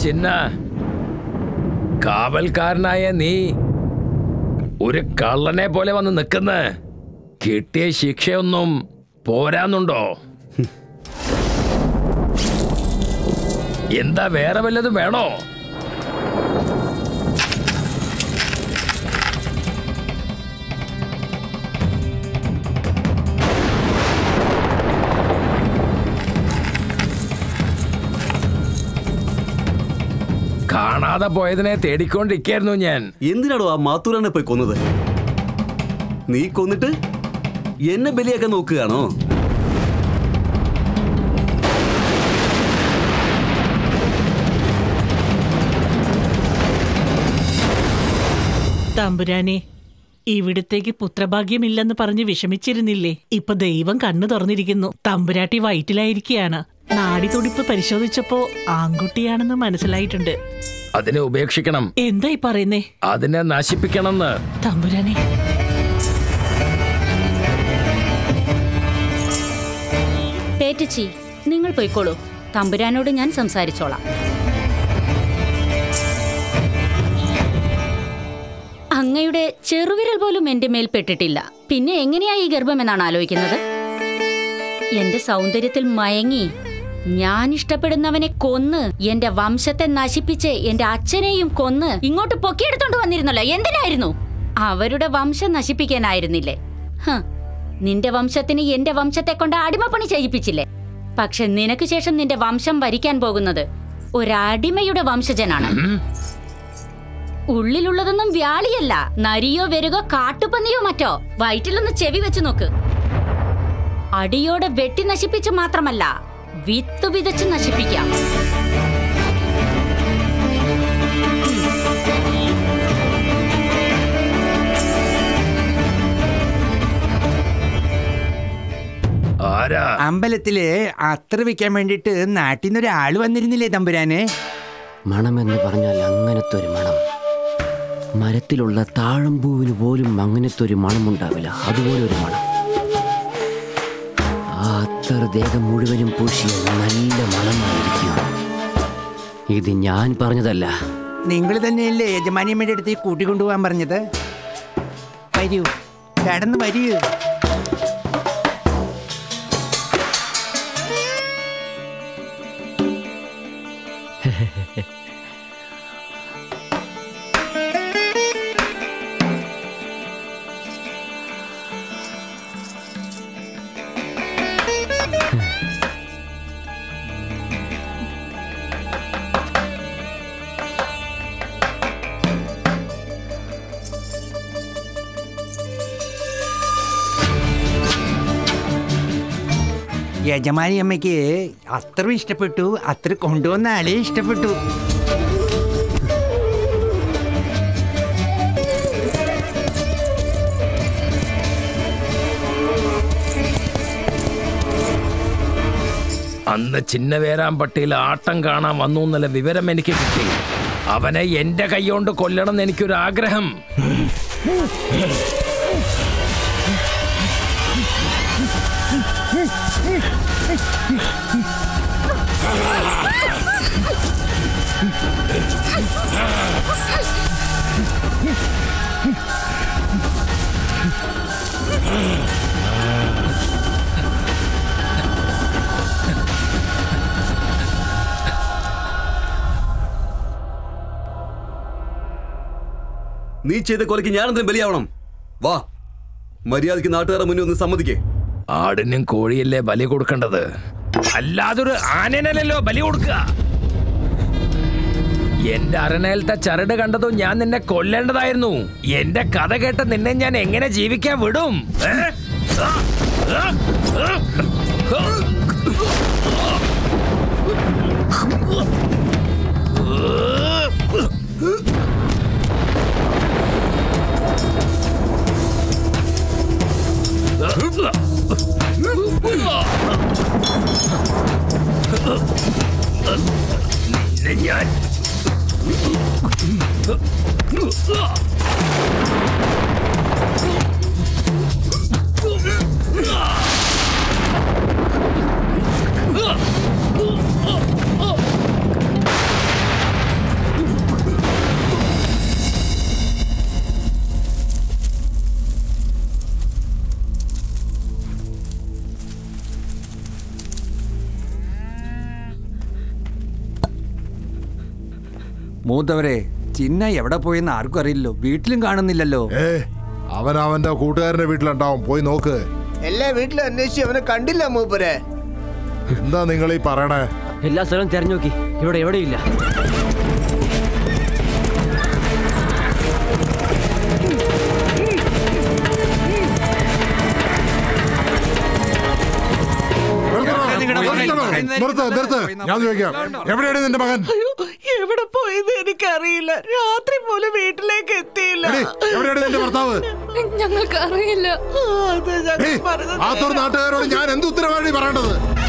ചിന്ന കാവൽക്കാരനായ നീ ഒരു കള്ളനെ പോലെ വന്ന് നിൽക്കുന്ന കിട്ടിയ ശിക്ഷയൊന്നും പോരാന്നുണ്ടോ എന്താ വേറെ വല്ലതും വേണോ കാണാതെ പോയതിനെ തേടിക്കൊണ്ടിരിക്കായിരുന്നു ഞാൻ എന്തിനാടോ ആ മാത്തൂരാനെ പോയി കൊന്നത് നീ കൊന്നിട്ട് എന്നെ ബലിയാക്കാൻ നോക്കുകയാണോ തമ്പുരാനെ ഇവിടത്തേക്ക് പുത്രഭാഗ്യമില്ലെന്ന് പറഞ്ഞ് വിഷമിച്ചിരുന്നില്ലേ ഇപ്പൊ ദൈവം കണ്ണു തുറന്നിരിക്കുന്നു തമ്പുരാട്ടി വയറ്റിലായിരിക്കുകയാണ് നാടിതുടിപ്പ് പരിശോധിച്ചപ്പോ ആൺകുട്ടിയാണെന്ന് മനസ്സിലായിട്ടുണ്ട് അതിനെ ഉപേക്ഷിക്കണം എന്തായി പറയുന്നേ അതിനെ നശിപ്പിക്കണമെന്ന് തമ്പുരാനെ പേറ്റച്ചി നിങ്ങൾ പോയിക്കോളൂ തമ്പുരാനോട് ഞാൻ സംസാരിച്ചോളാം അങ്ങയുടെ ചെറുവിരൽ പോലും എന്റെ മേൽ പെട്ടിട്ടില്ല പിന്നെ എങ്ങനെയാ ഈ ഗർഭം എന്നാണ് ആലോചിക്കുന്നത് എന്റെ സൗന്ദര്യത്തിൽ മയങ്ങി ഞാൻ ഇഷ്ടപ്പെടുന്നവനെ കൊന്ന് എന്റെ വംശത്തെ നശിപ്പിച്ച് എന്റെ അച്ഛനെയും കൊന്ന് ഇങ്ങോട്ട് പൊക്കിയെടുത്തോണ്ട് വന്നിരുന്നല്ലോ എന്തിനായിരുന്നു അവരുടെ വംശം നശിപ്പിക്കാനായിരുന്നില്ലേ ഹ്, നിന്റെ വംശത്തിന് എന്റെ വംശത്തെ കൊണ്ട് അടിമപ്പണി ചെയ്യിപ്പിച്ചില്ലേ പക്ഷെ നിനക്ക് ശേഷം നിന്റെ വംശം ഭരിക്കാൻ പോകുന്നത് ഒരടിമയുടെ വംശജനാണ് ഉള്ളിലുള്ളതൊന്നും വ്യാളിയല്ല നരിയോ വെരുകോ കാട്ടുപന്നിയോ മറ്റോ വയറ്റിലൊന്ന് ചെവി വെച്ച് നോക്ക് അടിയോടെ വെട്ടി നശിപ്പിച്ച് മാത്രമല്ല വിത്ത് വിതച്ച് നശിപ്പിക്കാം ആരാ അമ്പലത്തില് അത്ര വിൽക്കാൻ വേണ്ടിട്ട് നാട്ടിൽ നിന്ന് ഒരാള് വന്നിരുന്നില്ലേ തമ്പുരാനെ മണമെന്ന് പറഞ്ഞാൽ അങ്ങനത്തെ ഒരു മണം മരത്തിലുള്ള താഴമ്പൂവിന് പോലും അങ്ങനത്തെ ഒരു മണമുണ്ടാവില്ല അതുപോലെ ഒരു മണം ആ അത്തർ ദേഹം മുഴുവനും പൂശിയ നല്ല മണമായിരിക്കും ഇത് ഞാൻ പറഞ്ഞതല്ല നിങ്ങൾ തന്നെയല്ലേ യജമാനിയമ്മയുടെ അടുത്ത് കൂട്ടിക്കൊണ്ടുപോകാൻ പറഞ്ഞത് വരൂ കടന്ന് വരൂ യജമാനി അമ്മയ്ക്ക് അത്ര ഇഷ്ടപ്പെട്ടു അത്ര കൊണ്ടുവന്ന ആളെ ഇഷ്ടപ്പെട്ടു അന്ന് ചിന്നവേരാമ്പട്ടിയിൽ ആട്ടം കാണാൻ വന്നു എന്നുള്ള വിവരം എനിക്ക് കിട്ടി അവനെ എന്റെ കൈകൊണ്ട് കൊല്ലണം എന്ന് എനിക്കൊരു ആഗ്രഹം നീ ചെയ്ത കൊലയ്ക്ക് ഞാനെന്തിനും ബലിയാവണം വാ മര്യാദയ്ക്ക് നാട്ടുകാരുടെ മുന്നിൽ ഒന്ന് സമ്മതിക്കേ ആടിനും കോഴിയല്ലേ ബലി കൊടുക്കേണ്ടത് അല്ലാതൊരു ആനനല്ലോ ബലി കൊടുക്കുക എന്റെ അരണയിലത്തെ ചരട് കണ്ടതും ഞാൻ നിന്നെ കൊല്ലേണ്ടതായിരുന്നു എന്റെ കഥ കേട്ട് നിന്നെ ഞാൻ എങ്ങനെ ജീവിക്കാൻ വിടും ഏ? ആ, ആ, ആ. നിന്നെ ഞാൻ മൂത്തവരെ ചിന്ന എവിടെ പോയെന്ന് ആർക്കും അറിയില്ലല്ലോ വീട്ടിലും കാണുന്നില്ലല്ലോ ഏ അവൻ അവന്റെ കൂട്ടുകാരന്റെ വീട്ടിലുണ്ടാവും പോയി നോക്ക് എല്ലാ വീട്ടിലും അന്വേഷിച്ച് അവനെ കണ്ടില്ല മൂപ്പരെ എന്താ നിങ്ങൾ ഈ പറയണേ എല്ലാ സ്ഥലവും തെരഞ്ഞു നോക്കി ഇവിടെ എവിടെയില്ല നിർത്തണോ? നിർത്ത് നിർത്ത് ഞാൻ ചോദിക്കാം എവിടെയാണ് നിന്റെ മകൻ എവിടെ പോയെന്ന് എനിക്കറിയില്ല രാത്രി പോലും വീട്ടിലേക്ക് എത്തിയില്ല എടി, എവിടെയാണ് നിന്റെ ഭർത്താവ് ഞങ്ങൾക്ക് അറിയില്ല അത് ഞങ്ങൾ ഏയ്, പറഞ്ഞത് ആത്തൂർ നാട്ടുകാരോട് ഞാൻ എന്ത് ഉത്തരവാദി പറയേണ്ടത്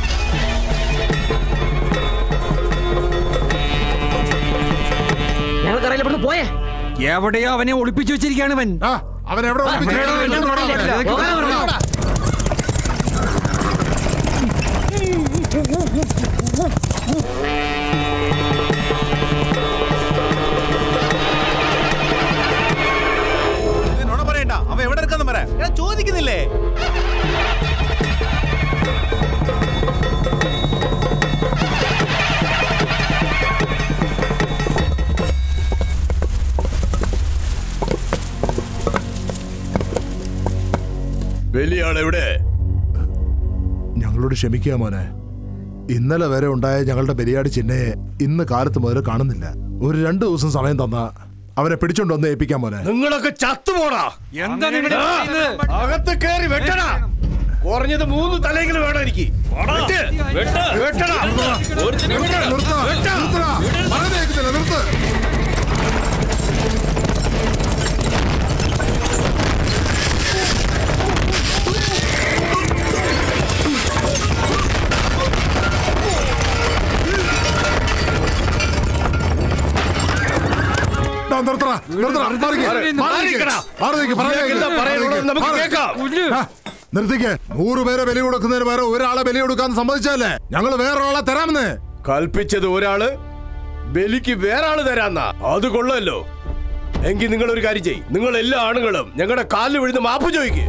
ഞങ്ങൾക്കറിയില്ല ഇവിടുന്ന് പോയേ എവിടെയോ അവനെ ഒളിപ്പിച്ചു വെച്ചിരിക്കുകയാണ് ഇവൻ ആ അവൻ എവിടെ ഒളിപ്പിച്ചു വെച്ചിരിക്കുന്നു? പറയണ്ട അവ എവിടെ എടുക്കാന്ന് പറ ഞാൻ ചോദിക്കുന്നില്ലേ വലിയാൾ എവിടെ ഞങ്ങളോട് ക്ഷമിക്കുക മോനെ ഇന്നലെ വരെ ഉണ്ടായ ഞങ്ങളുടെ ബലിയാടി ചിന്നയെ ഇന്ന് കാലത്ത് മുതൽ കാണുന്നില്ല ഒരു രണ്ടു ദിവസം സമയം തന്ന അവനെ പിടിച്ചോണ്ട് വന്ന് ഏൽപ്പിക്കാൻ മോനെ നിങ്ങളൊക്കെ ചത്തുപോടാ എന്താ അകത്ത് കയറി വെട്ടടാ കുറഞ്ഞത് മൂന്ന് തലയെങ്കിലും വേണം എനിക്ക് വെട്ട്, വെട്ട്, വെട്ടടാ. ഒരുത്തനെ നിർത്ത, വെട്ട്, നിർത്ത, വെട്ട്. നിർത്തടാ. പറയുന്നത് കേൾക്കുന്നില്ല, നിർത്ത്. ഡാ, നിർത്തടാ, നിർത്തടാ, മാറി നിക്ക്, മാറി നിക്ക്. മാറിക്കടാ. മാറി നിക്ക്, പറയുന്നത് ഇയാൾക്ക് എന്താ കേൾക്ക്. പറയാനുള്ളത് നമുക്ക് മാറി. കേൾക്കാം. ആ, നിർത്തിക്ക് നൂറ് പേരെ ബലി കൊടുക്കുന്നതിന് പകരം ഒരാളെ ബലി കൊടുക്കാൻ സമ്മതിച്ചല്ലേ ഞങ്ങൾ വേറൊരാളെ തരാമെന്ന് കൽപ്പിച്ചത് ഒരാള് ബലിക്ക് വേറെ ആള് തരാന്നാ അത് കൊള്ളല്ലോ എങ്കിൽ നിങ്ങൾ ഒരു കാര്യം ചെയ് നിങ്ങൾ എല്ലാ ആണുങ്ങളും ഞങ്ങളുടെ കാലിൽ വിഴുന്ന് മാപ്പ് ചോദിക്ക്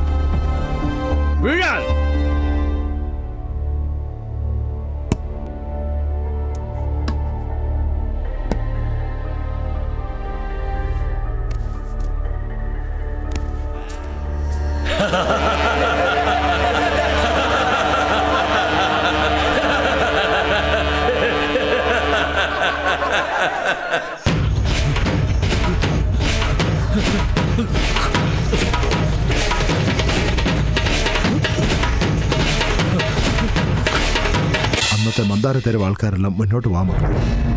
വീഴാൻ അന്നത്തെ മന്ദാരത്തേരെ ആൾക്കാരെല്ലാം മുന്നോട്ട് വാ മക്കളെ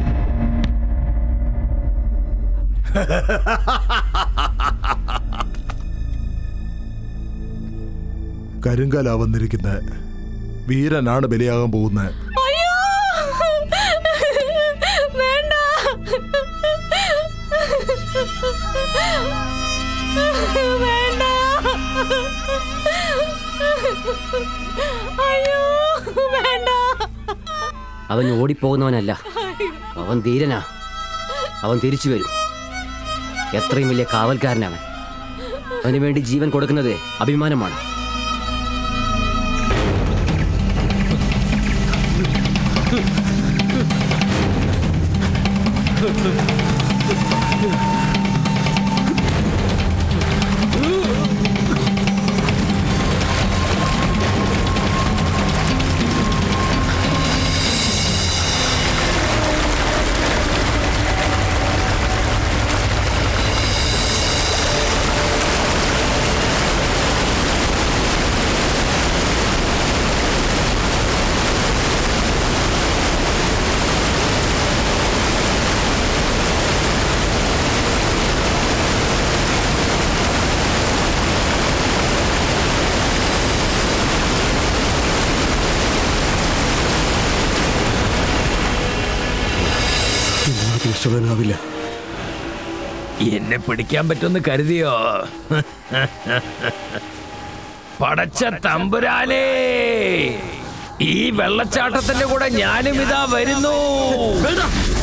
കരിങ്കാല വന്നിരിക്കുന്ന വീരനാണ് ബലിയാകാൻ പോകുന്നത് അയ്യോ വേണ്ട വേണ്ട അയ്യോ വേണ്ട അവൻ ഓടിപ്പോകുന്നവനല്ല അവൻ ധീരനാ അവൻ തിരിച്ചു വരും എത്രയും വലിയ കാവൽക്കാരനവൻ അവന് വേണ്ടി ജീവൻ കൊടുക്കുന്നത് അഭിമാനമാണ് രക്ഷപ്പെടാനാവില്ല എന്നെ പിടിക്കാൻ പറ്റുമെന്ന് കരുതിയോ പടച്ച തമ്പുരാനേ ഈ വെള്ളച്ചാട്ടത്തിന്റെ കൂടെ ഞാനും ഇതാ വരുന്നു